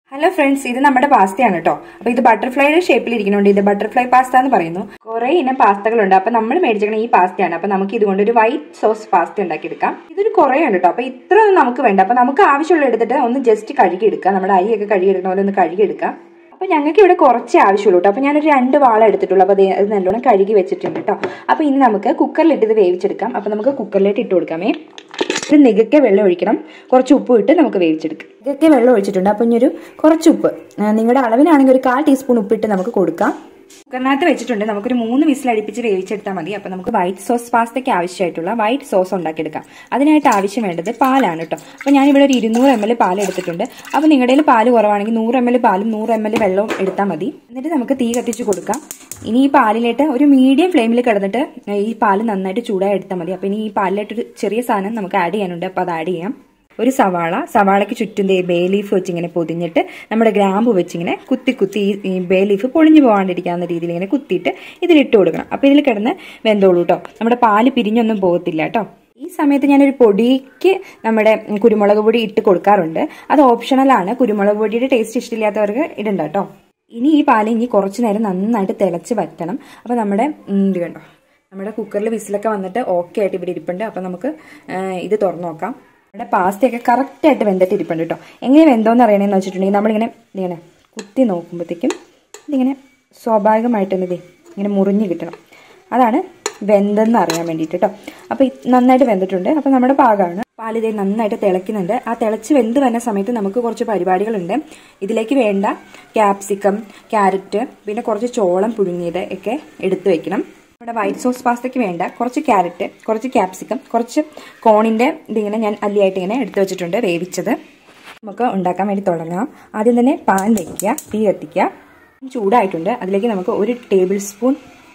hello friends ഇത് നമ്മുടെ പാസ്തയാണ് കേട്ടോ അപ്പൊ ഇത് ബട്ടർഫ്ലൈയുടെ ഷേപ്പിൽ ഇരിക്കുന്നുണ്ട് ഇത് ബട്ടർഫ്ലൈ പാസ്ത എന്ന് പറയുന്നു കുറെ ഇനം പാസ്തകളുണ്ട് അപ്പൊ നമ്മൾ മേടിച്ചിരിക്കുന്ന ഈ പാസ്തയാണ് അപ്പൊ നമുക്ക് ഇതുകൊണ്ട് ഒരു വൈറ്റ് സോസ് പാസ്ത ഉണ്ടാക്കിയെടുക്കാം ഇതൊരു കുറേ ഉണ്ട് കേട്ടോ അപ്പൊ ഇത്ര ഒന്നും നമുക്ക് വേണ്ട അപ്പൊ നമുക്ക് ആവശ്യമുള്ള എടുത്തിട്ട് ഒന്ന് ജസ്റ്റ് കഴുകിയെടുക്കാം നമ്മുടെ അരിയൊക്കെ കഴുകിയെടുക്കുന്ന പോലെ ഒന്ന് കഴുകിയെടുക്കാം അപ്പൊ ഞങ്ങൾക്ക് ഇവിടെ കുറച്ച് ആവശ്യമുള്ളൂ കേട്ടോ അപ്പൊ ഞാനൊരു രണ്ട് വാള എടുത്തിട്ടുള്ളൂ അപ്പൊ അത് അത് നല്ലോണം കഴുകി വെച്ചിട്ടുണ്ട് കേട്ടോ അപ്പൊ ഇനി നമുക്ക് കുക്കറിലിട്ട് ഇത് വേവിച്ചെടുക്കാം അപ്പൊ നമുക്ക് കുക്കറിലേക്ക് ഇട്ട് കൊടുക്കാമേ ഇത് നികക്കെ വെള്ളം ഒഴിക്കണം കുറച്ച് ഉപ്പ് ഇട്ട് നമുക്ക് വേവിച്ചെടുക്കാം നികക്കെ വെള്ളം ഒഴിച്ചിട്ടുണ്ട് അപ്പം ഇനി ഒരു കുറച്ച് ഉപ്പ് ആ, നിങ്ങളുടെ അളവിനാണെങ്കിൽ ഒരു കാൽ ടീസ്പൂൺ ഉപ്പിട്ട് നമുക്ക് കൊടുക്കാം കുക്കറിനകത്ത് വെച്ചിട്ടുണ്ട് നമുക്കൊരു മൂന്ന് വിസിൽ അടുപ്പിച്ച് വേവിച്ചെടുത്താൽ മതി അപ്പം നമുക്ക് വൈറ്റ് സോസ് പാസ്തയ്ക്ക് ആവശ്യമായിട്ടുള്ള വൈറ്റ് സോസ് ഉണ്ടാക്കിയെടുക്കാം അതിനായിട്ട് ആവശ്യം വേണ്ടത് പാലാണ് കേട്ടോ അപ്പം ഞാനിവിടെ ഒരു ഇരുന്നൂറ് എം എൽ പാൽ എടുത്തിട്ടുണ്ട് അപ്പം നിങ്ങളുടെ കയ്യിൽ പാല് കുറവാണെങ്കിൽ നൂറ് എം എൽ പാലും നൂറ് എം എൽ വെള്ളവും എടുത്താൽ മതി എന്നിട്ട് നമുക്ക് തീ കത്തിച്ച് കൊടുക്കാം ഇനി ഈ പാലിലേക്ക് ഒരു മീഡിയം ഫ്ലെയിമിൽ കിടന്നിട്ട് ഈ പാല് നന്നായിട്ട് ചൂടായി എടുത്താൽ മതി അപ്പം ഇനി ഈ പാലിലായിട്ട് ഒരു ചെറിയ സാധനം നമുക്ക് ആഡ് ചെയ്യാനുണ്ട് അപ്പോൾ അത് ആഡ് ചെയ്യാം ഒരു സവാള സവാളയ്ക്ക് ചുറ്റും ദേ ബേ ലീഫ് വെച്ച് ഇങ്ങനെ പൊതിഞ്ഞിട്ട് നമ്മുടെ ഗ്രാമ്പ് വെച്ച് ഇങ്ങനെ കുത്തി കുത്തി ഈ- ഈ ബേ ലീഫ് പൊളിഞ്ഞു പോകാണ്ടിരിക്കാവുന്ന രീതിയിൽ ഇങ്ങനെ കുത്തിയിട്ട് ഇതിലിട്ട് കൊടുക്കണം അപ്പോൾ ഇതിൽ കിടന്ന് വെന്തോളൂ കേട്ടോ നമ്മുടെ പാല് പിരിഞ്ഞൊന്നും പോകത്തില്ല കേട്ടോ ഈ സമയത്ത് ഞാനൊരു പൊടിക്ക് നമ്മുടെ കുരുമുളക് പൊടി ഇട്ട് കൊടുക്കാറുണ്ട് അത് ഓപ്ഷണലാണ് കുരുമുളക് പൊടിയുടെ ടേസ്റ്റ് ഇഷ്ടമില്ലാത്തവർക്ക് ഇടണ്ട കേട്ടോ ഇനി ഈ പാല് ഇനി കുറച്ച് നേരം നന്നായിട്ട് തിളച്ച് വറ്റണം അപ്പോൾ നമ്മുടെ ഉം, ഇത് കണ്ടോ നമ്മുടെ കുക്കറിൽ വിസിലൊക്കെ വന്നിട്ട് ഓക്കെ ആയിട്ട് ഇവിടെ ഇരിപ്പുണ്ട് അപ്പോൾ നമുക്ക് ആ, ഇത് തുറന്നു നോക്കാം നമ്മുടെ പാസ്തയൊക്കെ കറക്റ്റായിട്ട് വെന്തിട്ട് ഇരിപ്പുണ്ട് കേട്ടോ എങ്ങനെ വെന്തോന്ന് അറിയണമെന്ന് വെച്ചിട്ടുണ്ടെങ്കിൽ നമ്മളിങ്ങനെ ഇങ്ങനെ കുത്തി നോക്കുമ്പോഴത്തേക്കും ഇതിങ്ങനെ സ്വാഭാവികമായിട്ട് തന്നെ ദേ ഇങ്ങനെ മുറിഞ്ഞ് കിട്ടണം അതാണ് വെന്തെന്ന് അറിയാൻ വേണ്ടിയിട്ട് കേട്ടോ അപ്പോൾ ഇത് നന്നായിട്ട് വെന്തിട്ടുണ്ട് അപ്പോൾ നമ്മുടെ പാകമാണ് പാല് ഇതേ നന്നായിട്ട് തിളയ്ക്കുന്നുണ്ട് ആ തിളച്ച് വെന്ത് വരുന്ന സമയത്ത് നമുക്ക് കുറച്ച് പരിപാടികളുണ്ട് ഇതിലേക്ക് വേണ്ട ക്യാപ്സിക്കം ക്യാരറ്റ് പിന്നെ കുറച്ച് ചോളം പുഴുങ്ങിയത് ഒക്കെ എടുത്തു വെക്കണം നമ്മുടെ വൈറ്റ് സോസ് പാസ്തയ്ക്ക് വേണ്ട കുറച്ച് ക്യാരറ്റ് കുറച്ച് ക്യാപ്സിക്കം കുറച്ച് കോണിൻ്റെ ഇതിങ്ങനെ ഞാൻ അല്ലിയായിട്ട് ഇങ്ങനെ എടുത്തു വെച്ചിട്ടുണ്ട് വേവിച്ചത് നമുക്ക് ഉണ്ടാക്കാൻ വേണ്ടി തുടങ്ങാം ആദ്യം തന്നെ പാൻ വയ്ക്കുക തീ കത്തിക്കുക ചൂടായിട്ടുണ്ട് അതിലേക്ക് നമുക്ക് ഒരു ടേബിൾ സ്പൂൺ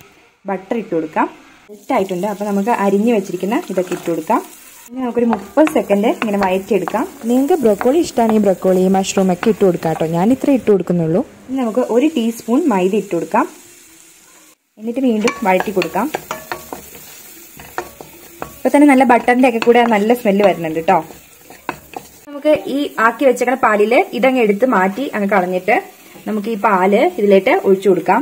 ബട്ടർ ഇട്ട് കൊടുക്കാം ആയിട്ടുണ്ട് അപ്പോൾ നമുക്ക് അരിഞ്ഞു വെച്ചിരിക്കുന്ന ഇതൊക്കെ ഇട്ട് കൊടുക്കാം ഇനി നമുക്കൊരു മുപ്പത് സെക്കൻഡ് ഇങ്ങനെ വയറ്റിയെടുക്കാം നിങ്ങൾക്ക് ബ്രൊക്കോളി ഇഷ്ടമാണ് ഈ ബ്രൊക്കോളി മഷ്റൂം ഒക്കെ ഇട്ട് കൊടുക്കാം കേട്ടോ ഞാൻ ഇത്ര ഇട്ട് കൊടുക്കുന്നുള്ളൂ ഇനി നമുക്ക് ഒരു ടീസ്പൂൺ മൈദ ഇട്ട് കൊടുക്കാം എന്നിട്ട് വീണ്ടും വഴറ്റി കൊടുക്കാം ഇപ്പൊ തന്നെ നല്ല ബട്ടറിന്റെ ഒക്കെ കൂടെ നല്ല സ്മെല്ല് വരുന്നുണ്ട് കേട്ടോ നമുക്ക് ഈ ആക്കി വെച്ചേക്കണ പാലില് ഇതങ്ങ് എടുത്ത് മാറ്റി അങ്ങ് കളഞ്ഞിട്ട് നമുക്ക് ഈ പാല് ഇതിലേക്ക് ഒഴിച്ചു കൊടുക്കാം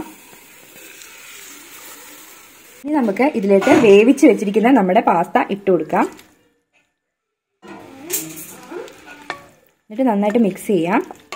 ഇനി നമുക്ക് ഇതിലേക്ക് വേവിച്ച് വെച്ചിരിക്കുന്ന നമ്മുടെ പാസ്ത ഇട്ട് കൊടുക്കാം എന്നിട്ട് നന്നായിട്ട് മിക്സ് ചെയ്യാം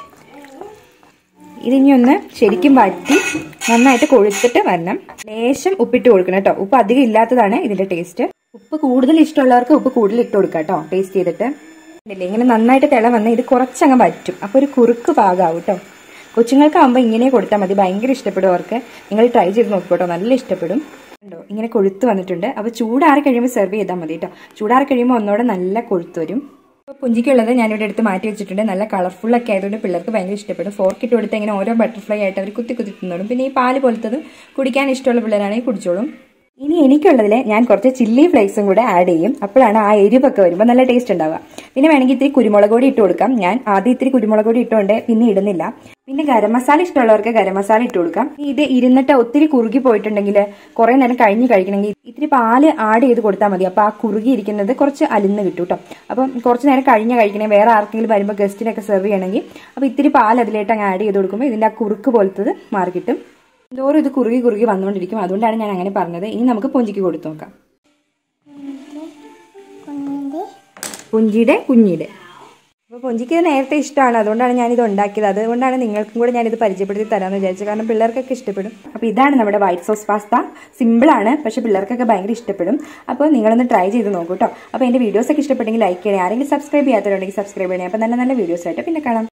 ഇതിനി ഒന്ന് ശരിക്കും വറ്റി നന്നായിട്ട് കൊഴുത്തിട്ട് വരണം ലേശം ഉപ്പിട്ട് കൊടുക്കണം കേട്ടോ ഉപ്പ് അധികം ഇല്ലാത്തതാണ് ഇതിന്റെ ടേസ്റ്റ് ഉപ്പ് കൂടുതൽ ഇഷ്ടമുള്ളവർക്ക് ഉപ്പ് കൂടുതൽ ഇട്ട് കൊടുക്കാം കേട്ടോ ടേസ്റ്റ് ചെയ്തിട്ട് ഇല്ലേ ഇങ്ങനെ നന്നായിട്ട് തിള വന്ന് ഇത് കുറച്ചങ്ങ് വറ്റും അപ്പൊ ഒരു കുറുക്ക് പാകാവും കേട്ടോ കൊച്ചുങ്ങൾക്കാവുമ്പോൾ ഇങ്ങനെ കൊടുത്താൽ മതി ഭയങ്കര ഇഷ്ടപ്പെടും അവർക്ക് നിങ്ങൾ ട്രൈ ചെയ്ത് നോക്കിക്കോട്ടോ നല്ല ഇഷ്ടപ്പെടും ഉണ്ടോ ഇങ്ങനെ കൊഴുത്ത് വന്നിട്ടുണ്ട് അപ്പോൾ ചൂടാറി കഴിയുമ്പോൾ സെർവ് ചെയ്താൽ മതി കേട്ടോ ചൂടാറി കഴിയുമ്പോൾ ഒന്നോടെ നല്ല കൊഴുത്ത് വരും ഇപ്പോൾ പുഞ്ചിക്കുള്ളത് ഞാനിവിടെ എടുത്ത് മാറ്റി വെച്ചിട്ടുണ്ട് നല്ല കളർഫുൾ ഒക്കെ ആയതുകൊണ്ട് പിള്ളേർക്ക് ഭയങ്കര ഇഷ്ടപ്പെടും ഫോർക്ക് ഇട്ട് കൊടുത്ത് ഇങ്ങനെ ഓരോ ബട്ടർഫ്ലൈ ആയിട്ട് അവർ കുത്തി കുത്തി തിന്നോളും പിന്നെ ഈ പാല് പോലത്തത് കുടിക്കാൻ ഇഷ്ടമുള്ള പിള്ളേരാണെങ്കിൽ കുടിച്ചോളും ഇനി എനിക്കുള്ളതിൽ ഞാൻ കുറച്ച് ചില്ലി ഫ്ലേക്സും കൂടെ ആഡ് ചെയ്യും അപ്പോഴാണ് ആ എരിവൊക്കെ വരുമ്പോൾ നല്ല ടേസ്റ്റ് ഉണ്ടാവുക പിന്നെ വേണമെങ്കിൽ ഇത്തിരി കുരുമുളക് പൊടി ഇട്ട് കൊടുക്കാം ഞാൻ ആദ്യം ഇത്തിരി കുരുമുളക് പൊടി ഇട്ടുകൊണ്ട് പിന്നെ ഇടുന്നില്ല പിന്നെ ഗരം മസാല ഇഷ്ടമുള്ളവർക്ക് ഗരം മസാല ഇട്ട് കൊടുക്കാം ഇനി ഇത് ഇരുന്നിട്ട് ഒത്തിരി കുറുകി പോയിട്ടുണ്ടെങ്കിൽ കുറെ നേരം കഴിഞ്ഞ് കഴിക്കണമെങ്കിൽ ഇത്തിരി പാല് ആഡ് ചെയ്ത് കൊടുത്താൽ മതി അപ്പോൾ ആ കുറുകി ഇരിക്കുന്നത് കുറച്ച് അലിന്ന് കിട്ടും കേട്ടോ അപ്പം കുറച്ച് നേരം കഴിഞ്ഞ് കഴിക്കണേ വേറെ ആർക്കെങ്കിലും വരുമ്പോൾ ഗസ്റ്റിനൊക്കെ സെർവ് ചെയ്യണമെങ്കിൽ അപ്പോൾ ഇത്തിരി പാൽ അതിലേക്ക് അങ്ങ് ആഡ് ചെയ്ത് കൊടുക്കുമ്പോൾ ഇതിന്റെ ആ കുറുക്ക് പോലത്തത് മാറി കിട്ടും എന്തോറും ഇത് കുറുകി കുറുകി വന്നുകൊണ്ടിരിക്കും അതുകൊണ്ടാണ് ഞാൻ അങ്ങനെ പറഞ്ഞത് ഇനി നമുക്ക് പുഞ്ചിക്ക് കൊടുത്തു നോക്കാം പുഞ്ചിയുടെ കുഞ്ഞിയുടെ അപ്പോൾ പുഞ്ചിക്ക് ഇത് നേരത്തെ ഇഷ്ടമാണ് അതുകൊണ്ടാണ് ഞാനിത് ഉണ്ടാക്കിയത് അതുകൊണ്ടാണ് നിങ്ങൾക്കും കൂടെ ഞാനിത് പരിചയപ്പെടുത്തി തരാമെന്ന് വിചാരിച്ചത് കാരണം പിള്ളേർക്കൊക്കെ ഇഷ്ടപ്പെടും അപ്പോൾ ഇതാണ് നമ്മുടെ വൈറ്റ് സോസ് പാസ്ത സിമ്പിളാണ് പക്ഷേ പിള്ളേർക്കൊക്കെ ഭയങ്കര ഇഷ്ടപ്പെടും അപ്പോൾ നിങ്ങളൊന്ന് ട്രൈ ചെയ്ത് നോക്കൂ കേട്ടോ അപ്പോൾ എൻ്റെ വീഡിയോസ് ഒക്കെ ഇഷ്ടപ്പെട്ടെങ്കിൽ ലൈക്ക് ചെയ്യണേ ആരെങ്കിലും സബ്സ്ക്രൈബ് ചെയ്യാത്തവരുണ്ടെങ്കിൽ സബ്സ്ക്രൈബ് ചെയ്യണേ അപ്പോൾ നല്ല നല്ല വീഡിയോസ് ആയിട്ട് പിന്നെ കാണാം